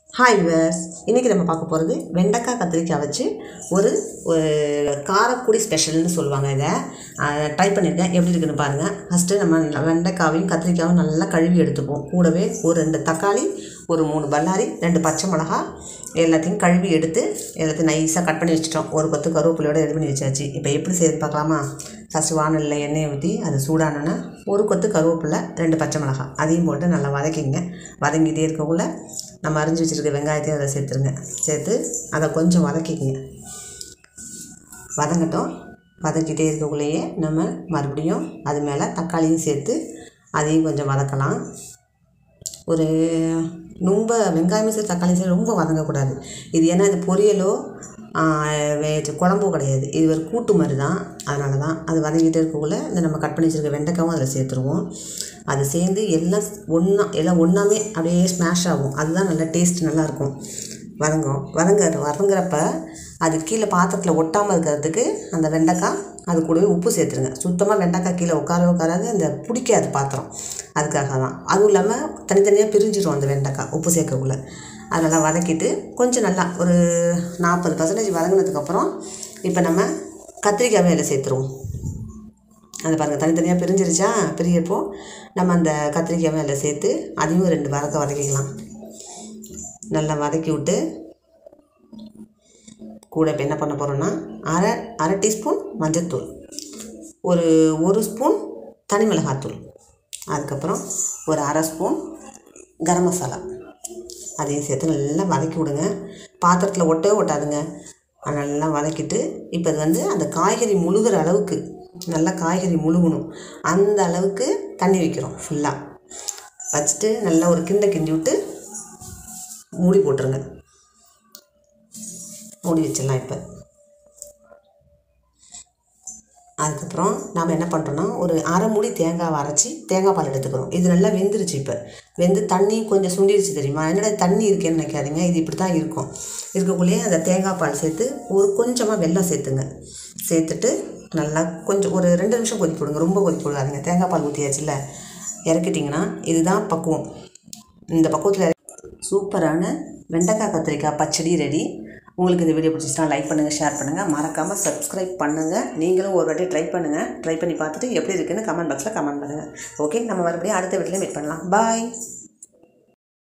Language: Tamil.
ஹாய் விவர்ஸ் இன்றைக்கி நம்ம பார்க்க போகிறது வெண்டைக்காய் கத்திரிக்காய் வச்சு ஒரு ஒரு காரக்குடி ஸ்பெஷல்னு சொல்லுவாங்க இதை ட்ரை பண்ணியிருக்கேன் எப்படி இருக்குன்னு பாருங்கள் ஃபஸ்ட்டு நம்ம நல்ல வெண்டைக்காவையும் கத்திரிக்காயும் நல்லா கழுவி எடுத்துப்போம் கூடவே ஒரு ரெண்டு தக்காளி ஒரு மூணு பல்லாரி ரெண்டு பச்சை மிளகா எல்லாத்தையும் கழுவி எடுத்து எல்லாத்தையும் நைஸாக கட் பண்ணி வச்சுட்டோம் ஒரு கொத்து கருவேப்பிலையோட ரெடி பண்ணி வச்சாச்சு இப்போ எப்படி செய்யுது பார்க்கலாமா ஃபஸ்ட்டு வானலில் எண்ணெயை ஊற்றி அது சூடானோன்னா ஒரு கொத்து கருவேப்பிலை ரெண்டு பச்சை மிளகா அதையும் போட்டு நல்லா வதக்கிங்க வதங்கிட்டே இருக்கக்குள்ள நம்ம அரிஞ்சு வச்சுருக்க வெங்காயத்தையும் அதை சேர்த்துருங்க சேர்த்து அதை கொஞ்சம் வதக்கிக்கங்க வதங்கட்டும் வதக்கிட்டே இருக்கக்குள்ளேயே நம்ம மறுபடியும் அது மேலே தக்காளியும் சேர்த்து அதையும் கொஞ்சம் வதக்கலாம் ஒரு ரொம்ப வெங்காயமும் சரி தக்காளியும் சரி ரொம்ப வதங்கக்கூடாது இது ஏன்னா இது பொரியலோ வே- குழம்போ கிடையாது இது ஒரு கூட்டு மாதிரி தான் அதனால தான் அது வதங்கிட்டே இருக்கக்குள்ள இந்த நம்ம கட் பண்ணி வச்சுருக்க வெண்டைக்காவும் அதில் சேர்த்துருவோம் அது சேர்ந்து எல்லாம் ஒன்றா எல்லாம் ஒன்றாமே அப்படியே ஸ்மாஷ் ஆகும் அதுதான் நல்லா டேஸ்ட் நல்லாயிருக்கும் வதங்கும் வதங்க வதங்குறப்ப அது கீழே பாத்திரத்தில் ஒட்டாமல் இருக்கிறதுக்கு அந்த வெண்டைக்காய் அது கூடவே உப்பு சேர்த்துருங்க சுத்தமாக வெண்டைக்காய் கீழே உட்காரவே உட்காராது அந்த பிடிக்காது பாத்திரம் அதுக்காக தான் அதுவும் இல்லாமல் தனித்தனியாக பிரிஞ்சிடும் அந்த வெண்டைக்காய் உப்பு சேர்க்கக்குள்ள அதெல்லாம் வதக்கிட்டு கொஞ்சம் நல்லா ஒரு நாற்பது பர்சன்டேஜ் வதங்கினதுக்கப்புறம் இப்போ நம்ம கத்திரிக்காய் அதில் சேர்த்துருவோம் அது பாருங்கள் தனித்தனியாக பிரிஞ்சிருச்சா பிரியப்போ நம்ம அந்த கத்திரிக்காய் அதில் சேர்த்து அதையும் ரெண்டு வதக்க வதக்கிக்கலாம் நல்லா வதக்கி விட்டு கூட இப்போ என்ன பண்ண போகிறோன்னா அரை அரை டீஸ்பூன் மஞ்சள்தூள் ஒரு ஒரு ஸ்பூன் தனி மிளகாத்தூள் அதுக்கப்புறம் ஒரு அரை ஸ்பூன் கரம் மசாலா அதையும் சேர்த்து நல்லா வதக்கி விடுங்க பாத்திரத்தில் ஒட்டவே ஒட்டாதுங்க அது நல்லா வதக்கிட்டு இப்போ இது வந்து அந்த காய்கறி முழுகிற அளவுக்கு நல்லா காய்கறி முழுகணும் அந்த அளவுக்கு தண்ணி வைக்கிறோம் ஃபுல்லாக வச்சுட்டு நல்லா ஒரு கிண்டை கிண்டி விட்டு மூடி போட்டுருங்க மூடி வச்சிடலாம் இப்போ அதுக்கப்புறம் நாம் என்ன பண்ணுறோன்னா ஒரு அரை மூடி தேங்காவை அரைச்சி தேங்காய் பால் எடுத்துக்கிறோம் இது நல்லா வெந்துருச்சு இப்போ வெந்து தண்ணி கொஞ்சம் சுண்டிருச்சு தெரியுமா என்னடா தண்ணி இருக்கேன்னு நினைக்காதீங்க இது இப்படி தான் இருக்கும் இருக்கக்குள்ளேயே அந்த தேங்காய் பால் சேர்த்து ஒரு கொஞ்சமாக வெல்லம் சேர்த்துங்க சேர்த்துட்டு நல்லா கொஞ்சம் ஒரு ரெண்டு நிமிஷம் கொதிக்க விடுங்க ரொம்ப கொதிக்க விடாதீங்க தேங்காய் பால் ஊற்றியாச்சுல்ல இறக்கிட்டிங்கன்னா இதுதான் பக்குவம் இந்த பக்குவத்தில் சூப்பரான வெண்டைக்காய் கத்திரிக்காய் பச்சடி ரெடி உங்களுக்கு இந்த வீடியோ பிடிச்சிச்சுன்னா லைக் பண்ணுங்கள் ஷேர் பண்ணுங்கள் மறக்காமல் சப்ஸ்கிரைப் பண்ணுங்கள் நீங்களும் ஒரு வாட்டி ட்ரை பண்ணுங்கள் ட்ரை பண்ணி பார்த்துட்டு எப்படி இருக்குன்னு கமெண்ட் பாக்ஸில் கமெண்ட் பண்ணுங்கள் ஓகே நம்ம மறுபடியும் அடுத்த வீட்டில் மீட் பண்ணலாம் பாய்